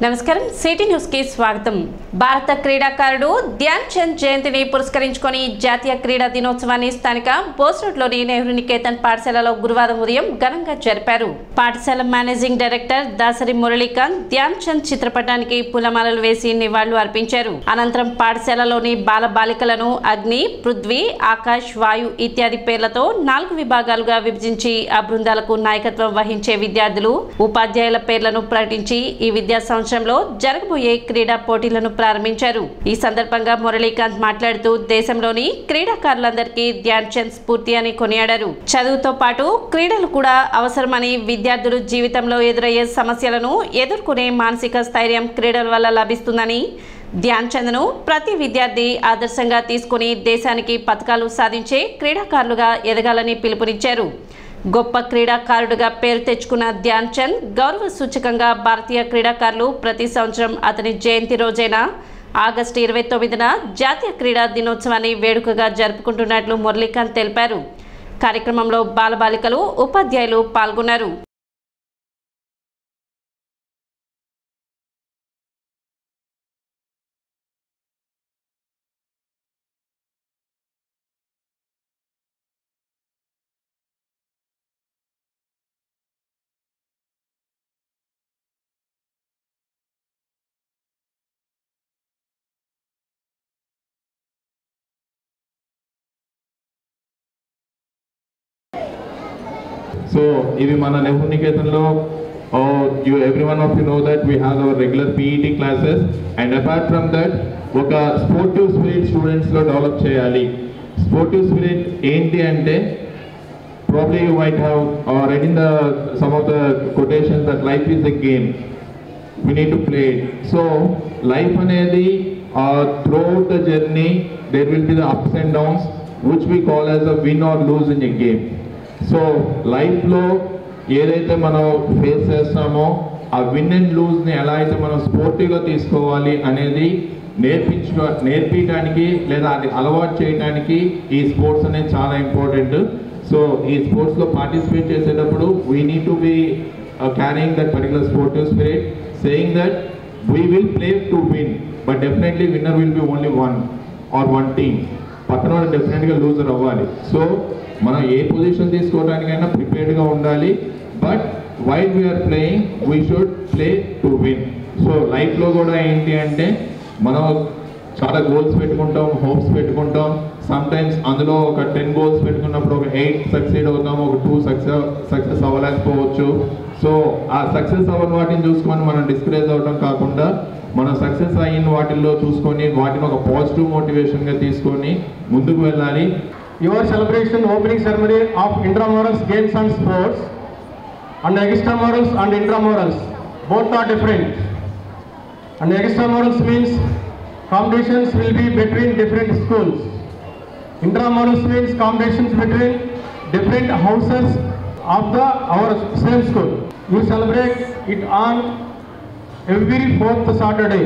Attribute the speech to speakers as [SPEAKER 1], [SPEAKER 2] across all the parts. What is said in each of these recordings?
[SPEAKER 1] నమస్కారం city news కి స్వాగతం భారత క్రీడాకారుడు ధ్యాన్ చంద్ జయంతిని పురస్కరించుకొని జాతీయ క్రీడా దినోత్సవాన్ని స్థానిక బోస్రోడ్లోని నెహ్రూ నికేతన్ పాఠశాలలో గురువారం ఉదయం ఘనంగా జరిపారు పాఠశాల మేనేజింగ్ డైరెక్టర్ దాసరి మురళీకాంత్ ధ్యాన్ చంద్ చిత్రపటానికి పూలమాలలు వేసి నివాళులు అర్పించారు అనంతరం పాఠశాలలోని బాల బాలికలను అగ్ని పృథ్వీ ఆకాష్ వాయు ఇత్యాది పేర్లతో నాలుగు విభాగాలుగా విభజించి ఆ బృందాలకు నాయకత్వం వహించే విద్యార్థులు ఉపాధ్యాయుల పేర్లను ప్రకటించి ఈ విద్యా సంవత్సరంలో జరగబోయే క్రీడా పోటీలను ప్రారంభించారు ఈ సందర్భంగా మురళీకాంత్ మాట్లాడుతూ దేశంలోని క్రీడాకారులందరికీ ధ్యాన్ చంద్ స్ఫూర్తి అని కొనియాడారు చదువుతో పాటు క్రీడలు కూడా అవసరమని విద్యార్థులు జీవితంలో ఎదురయ్యే సమస్యలను ఎదుర్కొనే మానసిక స్థైర్యం క్రీడల వల్ల లభిస్తుందని ధ్యాన్ చంద్ను ప్రతి విద్యార్థి ఆదర్శంగా తీసుకుని దేశానికి పథకాలు సాధించే క్రీడాకారులుగా ఎదగాలని పిలుపునిచ్చారు గొప్ప క్రీడాకారుడుగా పేరు తెచ్చుకున్న ధ్యాన్ చంద్ గౌరవ సూచకంగా భారతీయ క్రీడాకారులు ప్రతి సంవత్సరం అతని జయంతి రోజైన ఆగస్టు ఇరవై తొమ్మిదిన జాతీయ క్రీడా దినోత్సవాన్ని వేడుకగా జరుపుకుంటున్నట్లు మురళీకాంత్ తెలిపారు కార్యక్రమంలో బాలబాలికలు ఉపాధ్యాయులు పాల్గొన్నారు
[SPEAKER 2] సో ఇవి మన నెహ్రూ నికేతన్లో you every one of you know that we have our regular PET classes and apart from that ఒక స్పోర్టివ్ స్పిరిట్ స్టూడెంట్స్లో డెవలప్ చేయాలి స్పోర్టివ్ స్పిరిట్ ఏంటి అంటే probably you might have uh, read in the some of the quotations that life is a game we need to play it so life అనేది uh, throughout the journey there will be the ups and downs which we call as a win or lose in a game so లైఫ్లో ఏదైతే మనం face చేస్తామో ఆ win and లూజ్ని ఎలా అయితే మనం స్పోర్టివ్గా తీసుకోవాలి అనేది నేర్పించు నేర్పించడానికి లేదా అది అలవాటు చేయడానికి ఈ స్పోర్ట్స్ అనేది చాలా ఇంపార్టెంట్ సో ఈ స్పోర్ట్స్లో పార్టిసిపేట్ చేసేటప్పుడు we need to be caring that particular sportive spirit saying that we will play to win but definitely winner will be only one or one team పక్కన వాళ్ళు డెఫినెట్గా లూజర్ అవ్వాలి so మనం ఏ position తీసుకోవడానికైనా ప్రిపేర్డ్గా ఉండాలి but while we're playing we should play to win so లైఫ్లో కూడా ఏంటి అంటే మనం చాలా గోల్స్ పెట్టుకుంటాం హోప్స్ పెట్టుకుంటాం సమ్ టైమ్స్ అందులో ఒక టెన్ గోల్స్ పెట్టుకున్నప్పుడు ఒక ఎయిట్ సక్సెడ్ అవుతాం ఒక టూ సక్సెస్ సక్సెస్ అవ్వలేకపోవచ్చు సో ఆ సక్సెస్ అవ్వని వాటిని చూసుకొని మనం డిస్కరేజ్ అవ్వడం కాకుండా మనం సక్సెస్ అయిన వాటిల్లో చూసుకొని వాటిని ఒక పాజిటివ్ మోటివేషన్గా తీసుకొని ముందుకు వెళ్ళాలి
[SPEAKER 3] Your celebration opening ceremony of intramurals games and sports and extramurals and intramurals both are different. And extramurals means competitions will be between different schools. Intramurals means competitions between different houses of the our same school. You celebrate it on every fourth Saturday.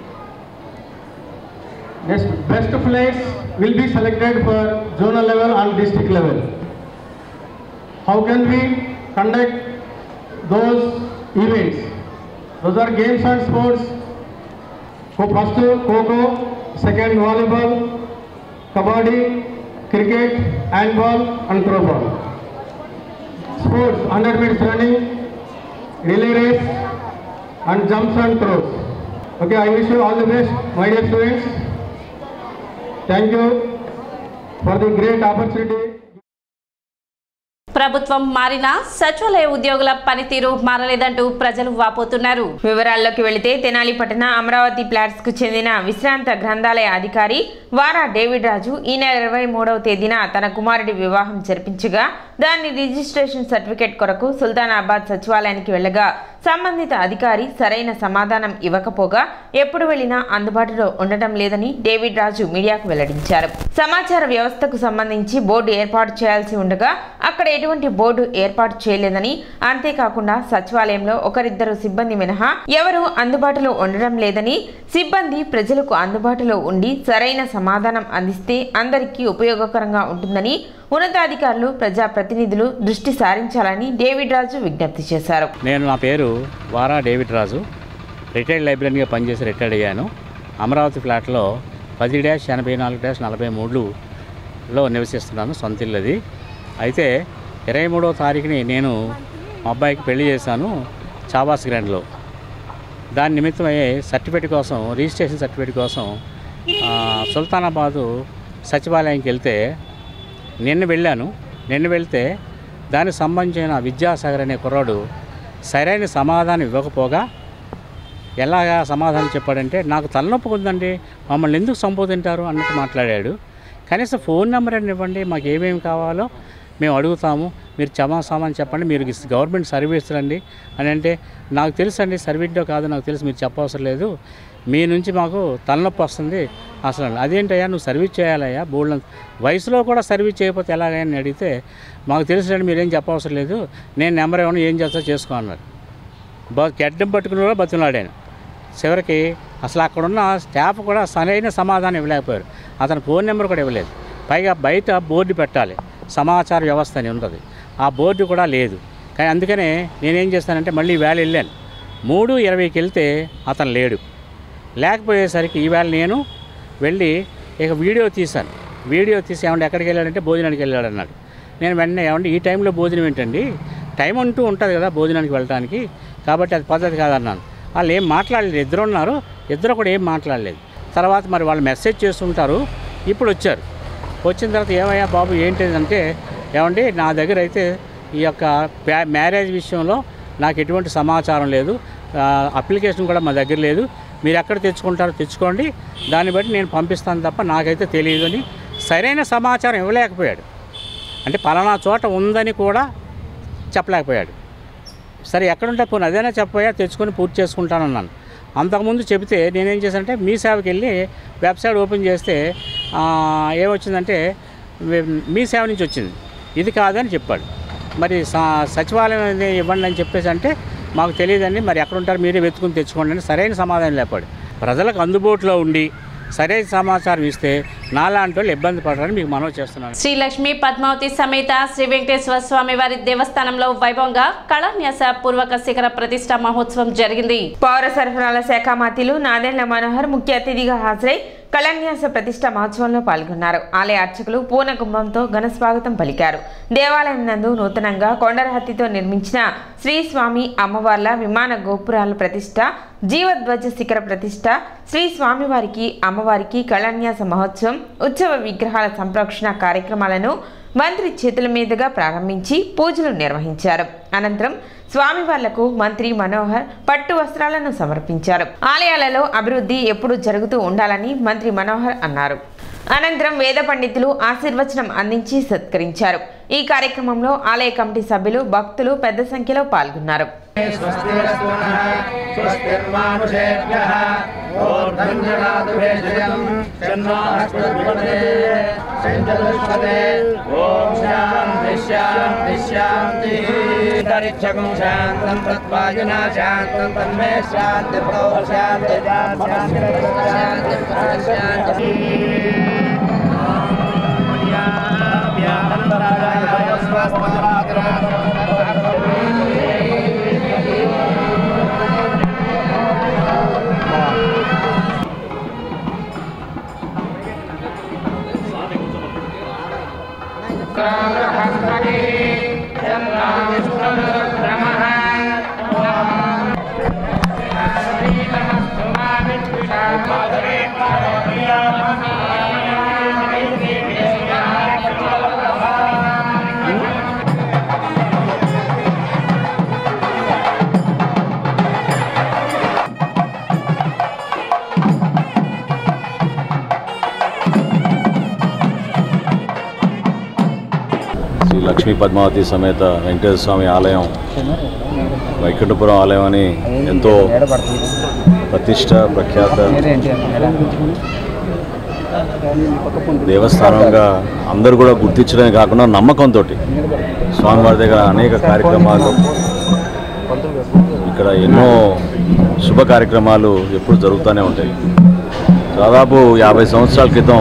[SPEAKER 3] Next, best players will be selected for zonal level and district level. How can we conduct those events? Those are games and sports. Co- First, Coco, second, volleyball, kabaddi, cricket, handball, and throwball. Sports, 100 meters running, relay race, and jumps and throws. Okay, I wish you all the best, my dear students. Thank you for the great opportunity.
[SPEAKER 1] ప్రభుత్వం మారినా సచివాలయ ఉద్యోగుల పనితీరు మారలేదంటూ ప్రజలు వాపోతున్నారు
[SPEAKER 4] వివరాల్లోకి వెళితే తెనాలి పట్టణ అమరావతి ప్లాట్స్ కు చెందిన విశ్రాంత గ్రంథాలయ అధికారి వారా డేవిడ్ రాజు ఈ నెల ఇరవై మూడవ తేదీన తన కుమారుడి వివాహం జరిపించగా దాని రిజిస్ట్రేషన్ సర్టిఫికేట్ కొరకు సుల్తానాబాద్ సచివాలయానికి వెళ్ళగా సంబంధిత అధికారి సరైన సమాధానం ఇవ్వకపోగా ఎప్పుడు వెళ్ళినా అందుబాటులో ఉండటం లేదని డేవిడ్ రాజు మీడియాకు వెల్లడించారు సమాచార వ్యవస్థకు సంబంధించి బోర్డు ఏర్పాటు చేయాల్సి ఉండగా అక్కడ ఎటువంటి బోర్డు ఏర్పాటు చేయలేదని అంతేకాకుండా సచివాలయంలో ఒకరిద్దరు సిబ్బంది మినహా ఎవరు అందుబాటులో ఉండడం లేదని సిబ్బంది ప్రజలకు అందుబాటులో ఉండి సరైన సమాధానం అందిస్తే అందరికీ ఉపయోగకరంగా ఉంటుందని ఉన్నతాధికారులు ప్రజాప్రతినిధులు దృష్టి సారించాలని డేవిడ్ రాజు విజ్ఞప్తి చేశారు
[SPEAKER 5] నేను నా పేరు వారా డేవిడ్ రాజు రిటైర్డ్ లైబ్రరీగా పనిచేసి రిటైర్డ్ అయ్యాను అమరావతి ఫ్లాట్లో పది డ్యాష్ ఎనభై నాలుగు డ్యాష్ నలభై మూడులో నివసిస్తున్నాను సొంత ఇల్లు అది అయితే ఇరవై మూడవ తారీఖుని నేను మా అబ్బాయికి పెళ్లి చేశాను చాబాస్ గ్రాండ్లో దాని నిమిత్తమై సర్టిఫికేట్ కోసం రిజిస్ట్రేషన్ సర్టిఫికేట్ కోసం ఆ, సుల్తానాబాదు సచివాలయంకి వెళ్తే నిన్న వెళ్ళాను నిన్న వెళ్తే దానికి సంబంధించిన విద్యాసాగర్ అనే కుర్రాడు సరైన సమాధానం ఇవ్వకపోగా ఎలాగా సమాధానం చెప్పాడంటే నాకు తలనొప్పి ఉందండి మమ్మల్ని ఎందుకు సంబోధింటారు అన్నట్టు మాట్లాడాడు కనీసం ఫోన్ నెంబర్ అని ఇవ్వండి మాకు ఏమేమి కావాలో మేము అడుగుతాము మీరు సమాధానం చెప్పండి మీరు గవర్నమెంట్ సర్వీస్ రండి అని అంటే నాకు తెలుసు అండి సర్వీస్లో కాదు నాకు తెలుసు మీరు చెప్పవసరం లేదు మీ నుంచి మాకు తలనొప్పి వస్తుంది అసలు అదేంటయ్యా నువ్వు సర్వీస్ చేయాలయ్యా బోల్డ్ వయసులో కూడా సర్వీస్ చేయకపోతే ఎలాగని అడిగితే మాకు తెలుసు మీరేం చెప్పవసరం లేదు నేను నెంబర్ ఇవ్వను ఏం చేస్తా చేసుకో అన్నారు బా గడ్డం పట్టుకుని కూడా బతిలాడాను చివరికి అసలు అక్కడున్న స్టాఫ్ కూడా సరైన సమాధానం ఇవ్వలేకపోయారు అతని ఫోన్ నెంబర్ కూడా ఇవ్వలేదు పైగా బయట బోర్డు పెట్టాలి సమాచార వ్యవస్థ అని ఉంటుంది ఆ బోర్డు కూడా లేదు కానీ అందుకనే నేనేం చేస్తానంటే మళ్ళీ వేళ వెళ్ళాను మూడు ఇరవైకి వెళ్తే అతను లేడు లేకపోయేసరికి ఈవేళ నేను వెళ్ళి ఇక వీడియో తీశాను వీడియో తీసి ఏమంటే ఎక్కడికి వెళ్ళాడంటే భోజనానికి వెళ్ళాడు అన్నాడు నేను వెంటనే ఏమంటే ఈ టైంలో భోజనం ఏంటండి టైం అంటూ ఉంటుంది కదా భోజనానికి వెళ్ళడానికి కాబట్టి అది పద్ధతి కాదన్నాను వాళ్ళు ఏం మాట్లాడలేదు ఇద్దరు ఉన్నారు ఇద్దరు కూడా ఏం మాట్లాడలేదు తర్వాత మరి వాళ్ళు మెసేజ్ చేస్తుంటారు ఇప్పుడు వచ్చారు వచ్చిన తర్వాత ఏమయ్యా బాబు ఏంటిదంటే ఏమండి నా దగ్గర అయితే ఈ యొక్క ప్యా- మ్యారేజ్ విషయంలో నాకు ఎటువంటి సమాచారం లేదు ఆ, అప్లికేషన్ కూడా మా దగ్గర లేదు మీరు ఎక్కడ తెచ్చుకుంటారో తెచ్చుకోండి దాన్ని బట్టి నేను పంపిస్తాను తప్ప నాకైతే తెలియదు అని సరైన సమాచారం ఇవ్వలేకపోయాడు అంటే పలానా చోట ఉందని కూడా చెప్పలేకపోయాడు సరే ఎక్కడుంటే పోనీ అదైనా చెప్పపోయా తెచ్చుకొని పూర్తి చేసుకుంటానన్నాను అంతకుముందు చెబితే నేనేం చేశానంటే మీ సేవకి వెళ్ళి వెబ్సైట్ ఓపెన్ చేస్తే ఆ, ఏమొచ్చిందంటే వె- మీ సేవ నుంచి వచ్చింది ఇది కాదని చెప్పాడు మరి స- సచివాలయం అనేది ఇవ్వండి అని చెప్పేసి అంటే మాకు తెలియదండి మరి ఎక్కడ ఉంటారు మీరే వెతుకుని తెచ్చుకోండి అని సరైన సమాధానం లేపాడు ప్రజలకు అందుబాటులో ఉండి సరైన సమాచారం ఇస్తే నాలాంటి వాళ్ళు ఇబ్బంది పడరని మీకు మనవి చేస్తున్నాను
[SPEAKER 1] శ్రీ లక్ష్మీ పద్మావతి సమేత శ్రీ వెంకటేశ్వర స్వామి వారి దేవస్థానంలో వైభవంగా కళాన్యాస పూర్వక శిఖర ప్రతిష్ట మహోత్సవం జరిగింది
[SPEAKER 4] పౌర సరఫరాల శాఖ మంత్రులు నాదెండ్ల మనోహర్ ముఖ్య అతిథిగా హాజరై కళాన్యాస ప్రతిష్ట మహోత్సవంలో పాల్గొన్నారు ఆలయ అర్చకులు పూర్ణ కుంభంతో ఘన స్వాగతం పలికారు దేవాలయం నందు నూతనంగా కొండరహత్తితో నిర్మించిన శ్రీ స్వామి అమ్మవార్ల విమాన గోపురాల ప్రతిష్ట జీవధ్వజ శిఖర ప్రతిష్ట శ్రీ స్వామివారికి అమ్మవారికి కళాన్యాస మహోత్సవం ఉత్సవ విగ్రహాల సంరక్షణ కార్యక్రమాలను మంత్రి చేతుల మీదుగా ప్రారంభించి పూజలు నిర్వహించారు అనంతరం స్వామివార్లకు మంత్రి మనోహర్ పట్టు వస్త్రాలను సమర్పించారు ఆలయాలలో అభివృద్ధి ఎప్పుడు జరుగుతూ ఉండాలని మంత్రి మనోహర్ అన్నారు అనంతరం వేద పండితులు ఆశీర్వచనం అందించి సత్కరించారు ఈ కార్యక్రమంలో ఆలయ కమిటీ సభ్యులు భక్తులు పెద్ద సంఖ్యలో పాల్గొన్నారు
[SPEAKER 6] स्वस्तिर्मानुषेभ्यः ऊर्ध्वञ्जनादुभेषजम् शन्नास्पदविपदे सञ्जलुष्पदे ॐ शान्ति शान्ति शान्तिः अन्तरिक्षगं शान्तं तत्त्वायुना शान्तं तन्मे शान्तिर्भो शान्ति शान्ति
[SPEAKER 7] శ్రీ లక్ష్మీ పద్మావతి సమేత వెంకటేశ్వర స్వామి ఆలయం వైకుంఠపురం ఆలయం అని ఎంతో ప్రతిష్ట ప్రఖ్యాత దేవస్థానంగా అందరూ కూడా గుర్తించడమే కాకుండా నమ్మకంతో స్వామివారి దగ్గర అనేక కార్యక్రమాలు ఇక్కడ ఎన్నో శుభ కార్యక్రమాలు ఎప్పుడు జరుగుతూనే ఉంటాయి దాదాపు యాభై సంవత్సరాల క్రితం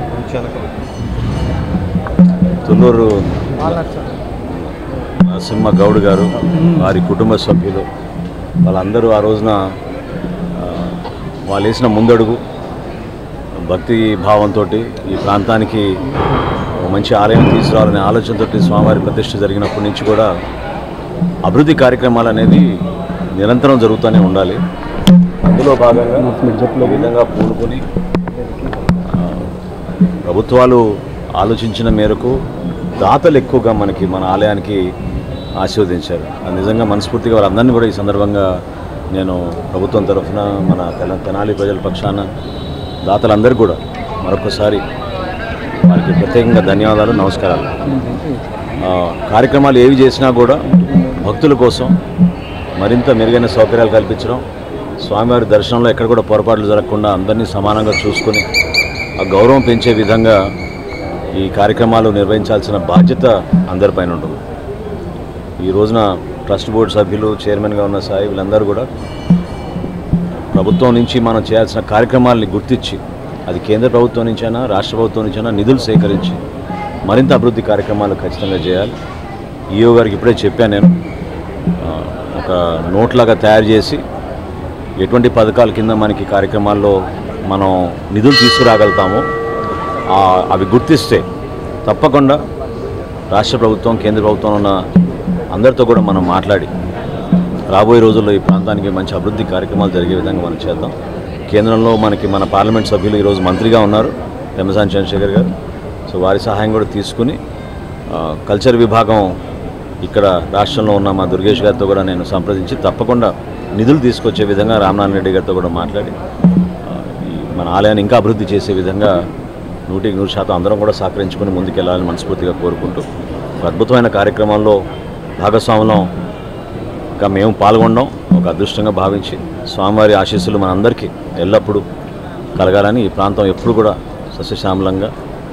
[SPEAKER 7] తుళ్ళూరు నరసింహ గౌడ్ గారు వారి కుటుంబ సభ్యులు వాళ్ళందరూ ఆ రోజున వాళ్ళు వేసిన ముందడుగు భక్తి భావంతో ఈ ప్రాంతానికి ఒక మంచి ఆలయం తీసుకురావాలనే ఆలోచనతో స్వామివారి ప్రతిష్ఠ జరిగినప్పటి నుంచి కూడా అభివృద్ధి కార్యక్రమాలు అనేది నిరంతరం జరుగుతూనే ఉండాలి అందులో భాగంగా ఈ విధంగా పూనుకొని ఆ, ప్రభుత్వాలు ఆలోచించిన మేరకు దాతలు ఎక్కువగా మనకి మన ఆలయానికి ఆశీర్వదించారు అది నిజంగా మనస్ఫూర్తిగా వారందరినీ కూడా ఈ సందర్భంగా నేను ప్రభుత్వం తరఫున మన తెల తెనాలి ప్రజల పక్షాన దాతలందరికీ కూడా మరొకసారి వారికి ప్రత్యేకంగా ధన్యవాదాలు నమస్కారాలు ఆ, కార్యక్రమాలు ఏవి చేసినా కూడా భక్తుల కోసం మరింత మెరుగైన సౌకర్యాలు కల్పించడం స్వామివారి దర్శనంలో ఎక్కడ కూడా పొరపాట్లు జరగకుండా అందరినీ సమానంగా చూసుకొని ఆ గౌరవం పెంచే విధంగా ఈ కార్యక్రమాలు నిర్వహించాల్సిన బాధ్యత అందరిపైన ఉంటుంది ఈ రోజున ట్రస్ట్ బోర్డు సభ్యులు చైర్మన్గా ఉన్న సాయి వీళ్ళందరూ కూడా ప్రభుత్వం నుంచి మనం చేయాల్సిన కార్యక్రమాలని గుర్తించి అది కేంద్ర ప్రభుత్వం నుంచైనా రాష్ట్ర ప్రభుత్వం నుంచైనా నిధులు సేకరించి మరింత అభివృద్ధి కార్యక్రమాలు ఖచ్చితంగా చేయాలి ఈఓ గారికి ఇప్పుడే చెప్పాను నేను ఆ, ఒక నోట్ లాగా తయారు చేసి ఎటువంటి పథకాల కింద మనకి కార్యక్రమాల్లో మనం నిధులు తీసుకురాగలుగుతామో ఆ, అవి గుర్తిస్తే తప్పకుండా రాష్ట్ర ప్రభుత్వం కేంద్ర ప్రభుత్వం ఉన్న అందరితో కూడా మనం మాట్లాడి రాబోయే రోజుల్లో ఈ ప్రాంతానికి మంచి అభివృద్ధి కార్యక్రమాలు జరిగే విధంగా మనం చేద్దాం కేంద్రంలో మనకి మన పార్లమెంట్ సభ్యులు ఈరోజు మంత్రిగా ఉన్నారు పెమ్మసాని చంద్రశేఖర్ గారు సో వారి సహాయం కూడా తీసుకుని ఆ, కల్చర్ విభాగం ఇక్కడ రాష్ట్రంలో ఉన్న మా దుర్గేష్ గారితో కూడా నేను సంప్రదించి తప్పకుండా నిధులు తీసుకొచ్చే విధంగా రామనారాయణ రెడ్డి గారితో కూడా మాట్లాడి ఆ, ఈ మన ఆలయాన్ని ఇంకా అభివృద్ధి చేసే విధంగా నూటికి నూరు శాతం అందరం కూడా సహకరించుకొని ముందుకెళ్ళాలని మనస్ఫూర్తిగా కోరుకుంటూ ఒక అద్భుతమైన కార్యక్రమంలో భాగస్వాములం ఇంకా మేము పాల్గొనడం ఒక అదృష్టంగా భావించి స్వామివారి ఆశీస్సులు మనందరికీ ఎల్లప్పుడూ కలగాలని ఈ ప్రాంతం ఎప్పుడు కూడా సస్యశ్యామలంగా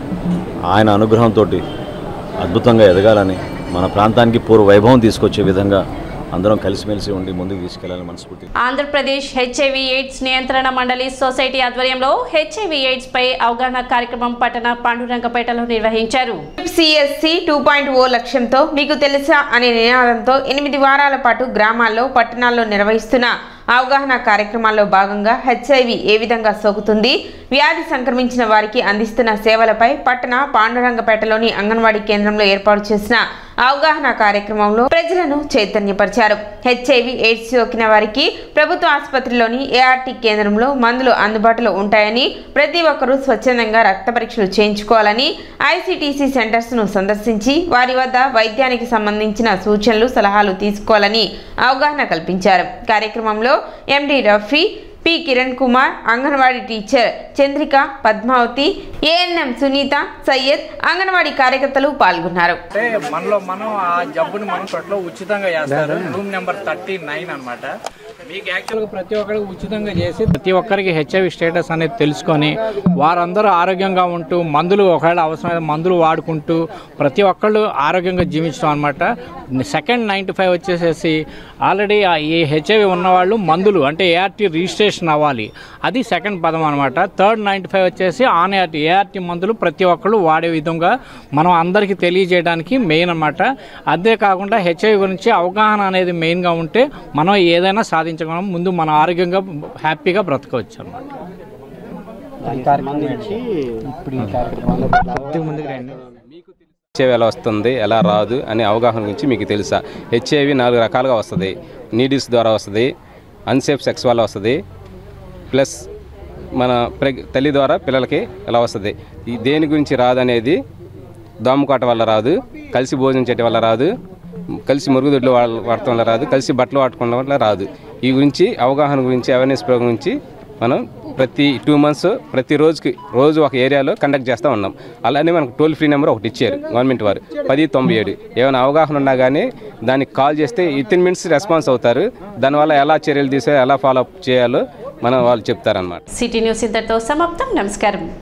[SPEAKER 7] ఆయన అనుగ్రహంతో అద్భుతంగా ఎదగాలని మన ప్రాంతానికి పూర్వ వైభవం తీసుకొచ్చే విధంగా అందరం కలిసిమెలిసి ఉండి ముందుకు తీసుకెళ్లాలని మనస్ఫూర్తి
[SPEAKER 1] ఆంధ్రప్రదేశ్ హెచ్ఐవి ఎయిడ్స్ నియంత్రణ మండలి సొసైటీ ఆధ్వర్యంలో హెచ్ఐవి ఎయిడ్స్ పై అవగాహన కార్యక్రమం పట్టణ పాండురంగపేటలో నిర్వహించారు
[SPEAKER 4] సిఎస్సి టూ పాయింట్ ఓ లక్ష్యంతో మీకు తెలుసా అనే నినాదంతో ఎనిమిది వారాల పాటు గ్రామాల్లో పట్టణాల్లో నిర్వహిస్తున్న అవగాహన కార్యక్రమాల్లో భాగంగా హెచ్ఐవి ఏ విధంగా సోకుతుంది వ్యాధి సంక్రమించిన వారికి అందిస్తున్న సేవలపై పట్టణ పాండురంగపేటలోని అంగన్వాడీ కేంద్రంలో ఏర్పాటు చేసిన అవగాహన కార్యక్రమంలో ప్రజలను చైతన్యపరిచారు హెచ్ఐవి ఎయిడ్స్ సోకిన వారికి ప్రభుత్వ ఆసుపత్రిలోని ఏఆర్టీ కేంద్రంలో మందులు అందుబాటులో ఉంటాయని ప్రతి ఒక్కరూ స్వచ్ఛందంగా రక్త పరీక్షలు చేయించుకోవాలని ఐసిటిసి సెంటర్స్ ను సందర్శించి వారి వద్ద వైద్యానికి సంబంధించిన సూచనలు సలహాలు తీసుకోవాలని అవగాహన కల్పించారు కార్యక్రమంలో MD Rafi P Kiran Kumar anganwadi teacher Chandrika Padmavathi ANM Sunitha Syed anganwadi కార్యకర్తలు పాల్గొన్నారు
[SPEAKER 8] అంటే మనలో మనం ఆ జబ్బుని మన చోట్ల ఉచితంగా చేస్తారు రూమ్ నెంబర్ థర్టీ నైన్ అనమాట మీకు యాక్చువల్గా ప్రతి ఒక్కరికి ఉచితంగా చేసి ప్రతి ఒక్కరికి హెచ్ఐవి స్టేటస్ అనేది తెలుసుకొని వారందరూ ఆరోగ్యంగా ఉంటూ మందులు ఒకవేళ అవసరమైన మందులు వాడుకుంటూ ప్రతి ఒక్కళ్ళు ఆరోగ్యంగా జీవించడం అనమాట సెకండ్ నైంటీ ఫైవ్ వచ్చేసేసి ఆల్రెడీ ఈ హెచ్ఐవి ఉన్నవాళ్ళు మందులు అంటే ఏఆర్టీ రిజిస్ట్రేషన్ అవ్వాలి అది సెకండ్ పదం అనమాట థర్డ్ నైంటీ ఫైవ్ వచ్చేసి ఆన్ ఏఆర్టీ ఏఆర్టీ మందులు ప్రతి ఒక్కళ్ళు వాడే విధంగా మనం అందరికీ తెలియజేయడానికి మెయిన్ అనమాట అదే కాకుండా హెచ్ఐవి గురించి అవగాహన అనేది మెయిన్గా ఉంటే మనం ఏదైనా సాధించగలం ముందు మన ఆరోగ్యంగా హ్యాపీగా బ్రతకవచ్చు అనమాట
[SPEAKER 9] హెచ్ఐవి ఎలా వస్తుంది ఎలా రాదు అనే అవగాహన గురించి మీకు తెలుసా హెచ్ఐవి నాలుగు రకాలుగా వస్తుంది నీడిల్స్ ద్వారా వస్తుంది అన్సేఫ్ సెక్స్ వల్ల వస్తుంది ప్లస్ మన ప్రెగ్ తల్లి ద్వారా పిల్లలకి ఎలా వస్తుంది ఈ దేని గురించి రాదనేది దోమకాట వల్ల రాదు కలిసి భోజనం చేయడం వల్ల రాదు కలిసి మురుగుదొడ్లు వాడ- వాడటం వల్ల రాదు కలిసి బట్టలు వాడుకోవడం వల్ల రాదు ఈ గురించి అవగాహన గురించి అవేర్నెస్ ప్రోగ్రామ్ గురించి మనం ప్రతి టూ మంత్స్ ప్రతి రోజుకి రోజు ఒక ఏరియాలో కండక్ట్ చేస్తూ ఉన్నాం అలానే మనకు టోల్ ఫ్రీ నెంబర్ ఒకటి ఇచ్చారు గవర్నమెంట్ వారు పది తొంభై ఏడు ఏమైనా అవగాహన ఉన్నా కానీ దానికి కాల్ చేస్తే వితిన్ మినిట్స్ రెస్పాన్స్ అవుతారు దానివల్ల ఎలా చర్యలు తీసే ఎలా ఫాలో అప్ చేయాలో మనం వాళ్ళు చెప్తారనమాట
[SPEAKER 1] సిటీ న్యూస్ ఇంతటితో సమాప్తం నమస్కారం